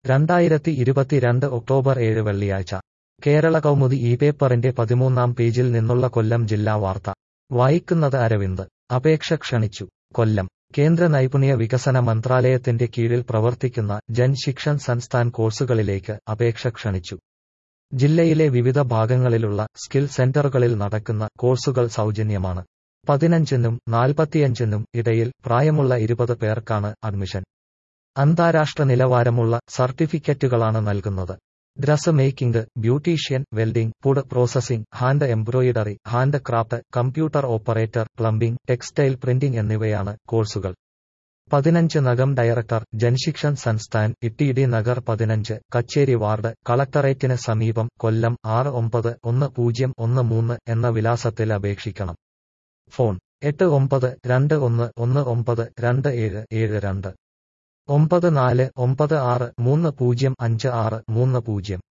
രണ്ടായിരത്തി ഇരുപത്തിരണ്ട് ഒക്ടോബർ ഏഴ് വെള്ളിയാഴ്ച കേരള കൗമുദി ഈ പേപ്പറിന്റെ പതിമൂന്നാം പേജിൽ നിന്നുള്ള കൊല്ലം ജില്ലാ വാർത്ത വായിക്കുന്നത് അരവിന്ദ് അപേക്ഷ ക്ഷണിച്ചു കൊല്ലം കേന്ദ്ര നൈപുണ്യ വികസന മന്ത്രാലയത്തിന്റെ കീഴിൽ പ്രവർത്തിക്കുന്ന ജൻ ശിക്ഷൻ സംസ്ഥാൻ കോഴ്സുകളിലേക്ക് അപേക്ഷ ക്ഷണിച്ചു ജില്ലയിലെ വിവിധ ഭാഗങ്ങളിലുള്ള സ്കിൽ സെന്ററുകളിൽ നടക്കുന്ന കോഴ്സുകൾ സൗജന്യമാണ് പതിനഞ്ചിനും നാൽപ്പത്തിയഞ്ചിനും ഇടയിൽ പ്രായമുള്ള ഇരുപത് പേർക്കാണ് അഡ്മിഷൻ അന്താരാഷ്ട്ര നിലവാരമുള്ള സർട്ടിഫിക്കറ്റുകളാണ് നൽകുന്നത് dress making beautician welding food processing hand embroidery hand craft computer operator plumbing textile printing എന്നിവയാണ് കോഴ്സുകൾ പതിനഞ്ച് നഗം ഡയറക്ടർ ജൻശിക്ഷൻ സംസ്ഥാൻ ഇട്ടിയിടി നഗർ പതിനഞ്ച് കച്ചേരി വാർഡ് കളക്ടറേറ്റിന് സമീപം കൊല്ലം ആറ് ഒമ്പത് ഒന്ന് പൂജ്യം ഒന്ന് മൂന്ന് എന്ന വിലാസത്തിൽ അപേക്ഷിക്കണം ഫോൺ എട്ട് ഒമ്പത് രണ്ട് ഒന്ന് ഒന്ന് ഒമ്പത് രണ്ട് ഏഴ് ഏഴ് രണ്ട് ഒമ്പത് നാല് ഒമ്പത് ആറ് മൂന്ന് പൂജ്യം അഞ്ച് ആറ് മൂന്ന് പൂജ്യം